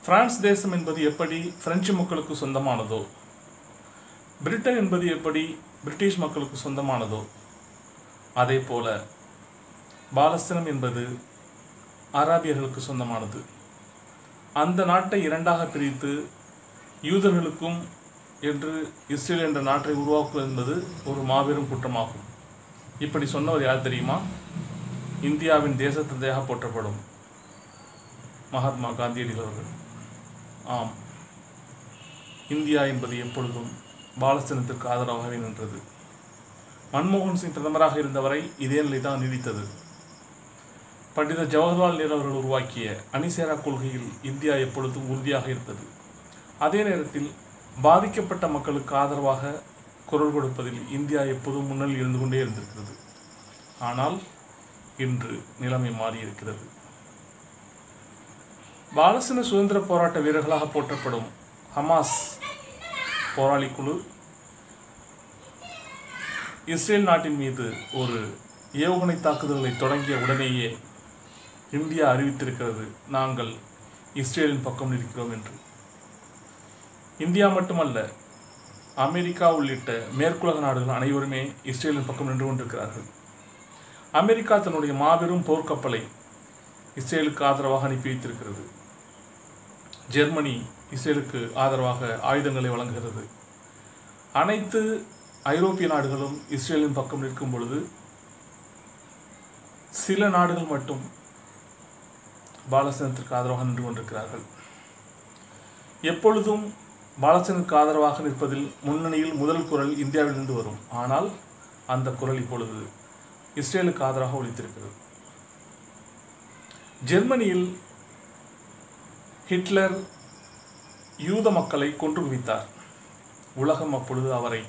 France தேசம் என்பது எப்படி பிரெஞ்சு மக்களுக்கு சொந்தமானதோ பிரிட்டன் என்பது எப்படி பிரிட்டிஷ் மக்களுக்கு சொந்தமானதோ அதே போல பாலஸ்தீனம் என்பது அராபியர்களுக்கு சொந்தமானது அந்த நாட்டை இரண்டாக பிரித்து யூதர்களுக்கும் என்று இஸ்ரேல் என்ற நாட்டை உருவாக்குவது என்பது ஒரு மாபெரும் குற்றமாகும் இப்படி சொன்னவர் யார் தெரியுமா இந்தியாவின் தேச தந்தையாக போற்றப்படும் மகாத்மா காந்தியடிகள் அவர்கள் ஆம் இந்தியா என்பது எப்பொழுதும் பாலஸ்தீனத்திற்கு ஆதரவாகவே நின்றது மன்மோகன் சிங் பிரதமராக இருந்தவரை இதே நிலை தான் நீடித்தது பண்டித ஜவஹர்லால் நேரு அவர்கள் உருவாக்கிய அணிசேரா கொள்கையில் இந்தியா எப்பொழுதும் உறுதியாக இருந்தது அதே நேரத்தில் பாதிக்கப்பட்ட மக்களுக்கு ஆதரவாக குரல் கொடுப்பதில் இந்தியா எப்போதும் முன்னணி இருந்து கொண்டே இருந்திருக்கிறது ஆனால் இன்று நிலைமை மாறியிருக்கிறது பாலஸ்தீன சுதந்திர போராட்ட வீரர்களாக போற்றப்படும் ஹமாஸ் போராளி குழு இஸ்ரேல் நாட்டின் மீது ஒரு ஏவுகணை தாக்குதல்களை தொடங்கிய உடனேயே இந்தியா அறிவித்திருக்கிறது நாங்கள் இஸ்ரேலின் பக்கம் நிற்கிறோம் என்று இந்தியா மட்டுமல்ல அமெரிக்கா உள்ளிட்ட மேற்குலக நாடுகள் அனைவருமே இஸ்ரேலின் பக்கம் நின்று கொண்டிருக்கிறார்கள் அமெரிக்கா தன்னுடைய மாபெரும் போர்க்கப்பலை இஸ்ரேலுக்கு ஆதரவாக அனுப்பி வைத்திருக்கிறது ஜெர்மனி இஸ்ரேலுக்கு ஆதரவாக ஆயுதங்களை வழங்குகிறது அனைத்து ஐரோப்பிய நாடுகளும் இஸ்ரேலின் பக்கம் நிற்கும் பொழுது சில நாடுகள் மட்டும் பாலஸ்தீனத்திற்கு ஆதரவாக நின்று கொண்டிருக்கிறார்கள் எப்பொழுதும் பாலஸ்தீனுக்கு ஆதரவாக நிற்பதில் முன்னணியில் முதல் குரல் இந்தியாவிலிருந்து வரும் ஆனால் அந்த குரல் இப்பொழுது இஸ்ரேலுக்கு ஆதரவாக ஒலித்திருக்கிறது ஜெர்மனியில் ஹிட்லர் யூத மக்களை கொன்று குவித்தார் உலகம் அப்பொழுது அவரை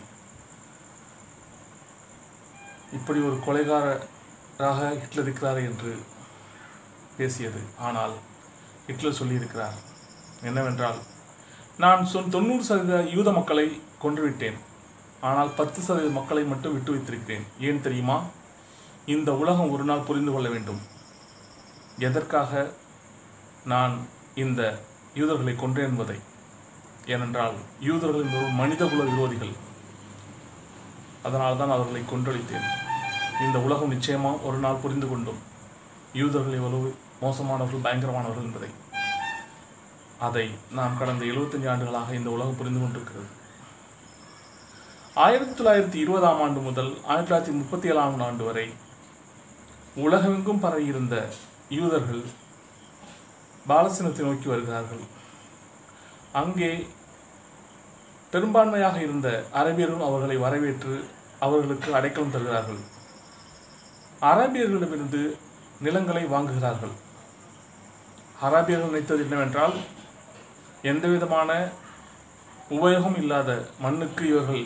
இப்படி ஒரு கொலைகாரராக ஹிட்லர் இருக்கிறார் என்று பேசியது ஆனால் ஹிட்லர் சொல்லியிருக்கிறார் என்னவென்றால் நான் சொன் தொண்ணூறு சதவீத யூத மக்களை கொன்றுவிட்டேன் ஆனால் பத்து சதவீத மக்களை மட்டும் விட்டு வைத்திருக்கிறேன் ஏன் தெரியுமா இந்த உலகம் ஒரு நாள் புரிந்து கொள்ள வேண்டும் எதற்காக நான் இந்த யூதர்களை கொன்றேன் என்பதை ஏனென்றால் யூதர்கள் என்பது மனிதகுல விரோதிகள் அதனால் தான் அவர்களை கொன்றளித்தேன் இந்த உலகம் நிச்சயமாக ஒரு நாள் புரிந்து கொண்டும் யூதர்கள் எவ்வளவு மோசமானவர்கள் பயங்கரமானவர்கள் என்பதை அதை நாம் கடந்த 75 ஆண்டுகளாக இந்த உலகம் புரிந்து கொண்டிருக்கிறது ஆயிரத்தி தொள்ளாயிரத்தி இருபதாம் ஆண்டு முதல் ஆயிரத்தி தொள்ளாயிரத்தி முப்பத்தி ஏழாம் ஆண்டு வரை உலகமெங்கும் பரவியிருந்த யூதர்கள் பாலஸ்தீனத்தை நோக்கி வருகிறார்கள் அங்கே பெரும்பான்மையாக இருந்த அரபியரும் அவர்களை வரவேற்று அவர்களுக்கு அடைக்கலம் தருகிறார்கள் அரபியர்களிடமிருந்து நிலங்களை வாங்குகிறார்கள் அரபியர்கள் நினைத்தது என்னவென்றால் எந்த விதமான உபயோகம் இல்லாத மண்ணுக்கு இவர்கள்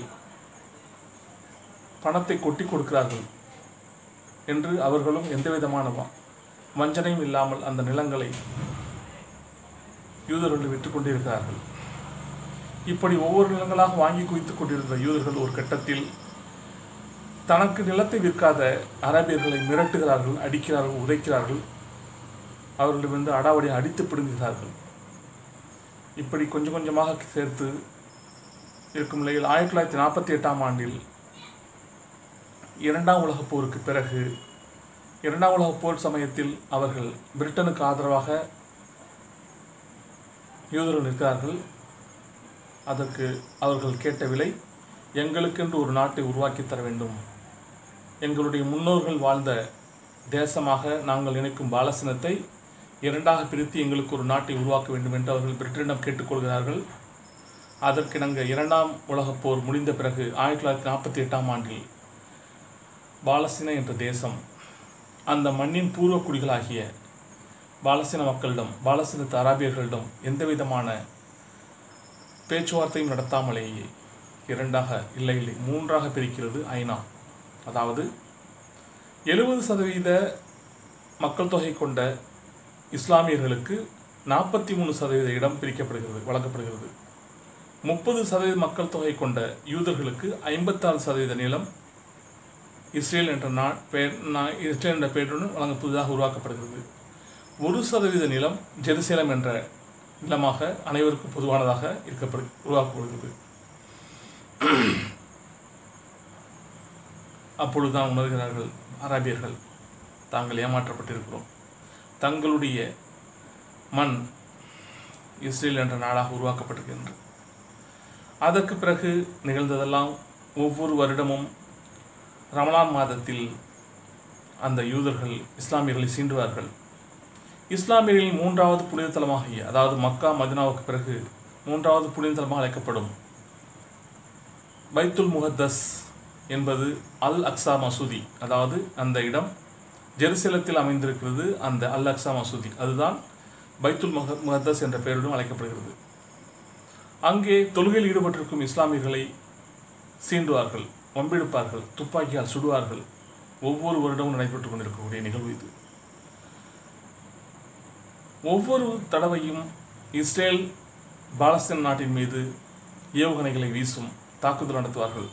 பணத்தை கொட்டி கொடுக்கிறார்கள் என்று அவர்களும் எந்த விதமான வ- வஞ்சனையும் இல்லாமல் அந்த நிலங்களை யூதர்கள் விற்று கொண்டிருக்கிறார்கள் இப்படி ஒவ்வொரு நிலங்களாக வாங்கி குவித்துக் கொண்டிருந்த யூதர்கள் ஒரு கட்டத்தில் தனக்கு நிலத்தை விற்காத அரபியர்களை மிரட்டுகிறார்கள் அடிக்கிறார்கள் உதைக்கிறார்கள் அவர்களிடமிருந்து அடாவடி அடித்து பிடுங்குகிறார்கள் இப்படி கொஞ்சம் கொஞ்சமாக சேர்த்து இருக்கும் நிலையில் ஆயிரத்தி தொள்ளாயிரத்தி நாற்பத்தி எட்டாம் ஆண்டில் இரண்டாம் உலகப் போருக்கு பிறகு இரண்டாம் உலகப் போர் சமயத்தில் அவர்கள் பிரிட்டனுக்கு ஆதரவாக யூதர்கள் நிற்கிறார்கள் அதற்கு அவர்கள் கேட்ட விலை எங்களுக்கென்று ஒரு நாட்டை உருவாக்கி தர வேண்டும் எங்களுடைய முன்னோர்கள் வாழ்ந்த தேசமாக நாங்கள் நினைக்கும் பாலஸ்தீனத்தை இரண்டாக பிரித்து எங்களுக்கு ஒரு நாட்டை உருவாக்க வேண்டும் என்று அவர்கள் பிரிட்டனிடம் கேட்டுக்கொள்கிறார்கள் அதற்கிணங்க இரண்டாம் உலகப் போர் முடிந்த பிறகு ஆயிரத்தி தொள்ளாயிரத்தி நாற்பத்தி எட்டாம் ஆண்டில் பாலஸ்தீன என்ற தேசம் அந்த மண்ணின் பூர்வ குடிகளாகிய பாலஸ்தீன மக்களிடம் பாலஸ்தீனத்து அராபியர்களிடம் எந்த விதமான பேச்சுவார்த்தையும் நடத்தாமலேயே இரண்டாக இல்லை இல்லை மூன்றாக பிரிக்கிறது ஐநா அதாவது எழுபது சதவீத மக்கள் தொகை கொண்ட இஸ்லாமியர்களுக்கு நாற்பத்தி மூணு சதவீத இடம் பிரிக்கப்படுகிறது வழங்கப்படுகிறது முப்பது சதவீத மக்கள் தொகை கொண்ட யூதர்களுக்கு ஐம்பத்தாறு சதவீத நிலம் இஸ்ரேல் என்ற நா பெயர் நா- இஸ்ரேல் என்ற பெயருடன் வழங்க புதிதாக உருவாக்கப்படுகிறது ஒரு சதவீத நிலம் ஜெருசலேம் என்ற நிலமாக அனைவருக்கும் பொதுவானதாக இருக்கப்படு உருவாக்கப்படுகிறது அப்பொழுதுதான் உணர்கிறார்கள் அரபியர்கள் தாங்கள் ஏமாற்றப்பட்டிருக்கிறோம் தங்களுடைய மண் இஸ்ரேல் என்ற நாடாக உருவாக்கப்பட்டிருக்கின்றது அதற்கு பிறகு நிகழ்ந்ததெல்லாம் ஒவ்வொரு வருடமும் ரமலான் மாதத்தில் அந்த யூதர்கள் இஸ்லாமியர்களை சீண்டுவார்கள் இஸ்லாமியர்களின் மூன்றாவது புனித தலமாகிய அதாவது மக்கா மதினாவுக்கு பிறகு மூன்றாவது புனித தலமாக அழைக்கப்படும் பைத்துல் முகத்தஸ் என்பது அல் அக்ஸா மசூதி அதாவது அந்த இடம் ஜெருசலத்தில் அமைந்திருக்கிறது அந்த அல் அக்ஸா மசூதி அதுதான் பைத்துல் முக முகத்தஸ் என்ற பெயருடன் அழைக்கப்படுகிறது அங்கே தொழுகையில் ஈடுபட்டிருக்கும் இஸ்லாமியர்களை சீண்டுவார்கள் வம்பிழுப்பார்கள் துப்பாக்கியால் சுடுவார்கள் ஒவ்வொரு வருடமும் நடைபெற்றுக் கொண்டிருக்கக்கூடிய நிகழ்வு இது ஒவ்வொரு தடவையும் இஸ்ரேல் பாலஸ்தீன் நாட்டின் மீது ஏவுகணைகளை வீசும் தாக்குதல் நடத்துவார்கள்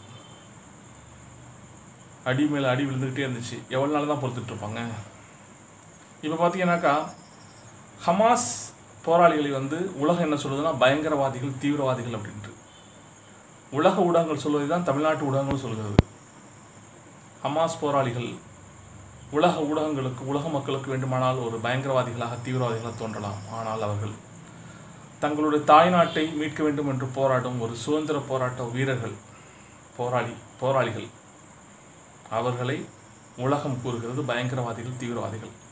அடி மேலே அடி விழுந்துக்கிட்டே இருந்துச்சு எவ்வளோ நாள் தான் பொறுத்துட்டு இருப்பாங்க இப்போ பார்த்தீங்கன்னாக்கா ஹமாஸ் போராளிகளை வந்து உலகம் என்ன சொல்லுதுன்னா பயங்கரவாதிகள் தீவிரவாதிகள் அப்படின்ட்டு உலக ஊடகங்கள் சொல்வதை தான் தமிழ்நாட்டு ஊடகங்கள் சொல்கிறது ஹமாஸ் போராளிகள் உலக ஊடகங்களுக்கு உலக மக்களுக்கு வேண்டுமானால் ஒரு பயங்கரவாதிகளாக தீவிரவாதிகளாக தோன்றலாம் ஆனால் அவர்கள் தங்களுடைய தாய்நாட்டை மீட்க வேண்டும் என்று போராடும் ஒரு சுதந்திர போராட்ட வீரர்கள் போராளி போராளிகள் அவர்களை உலகம் கூறுகிறது பயங்கரவாதிகள் தீவிரவாதிகள்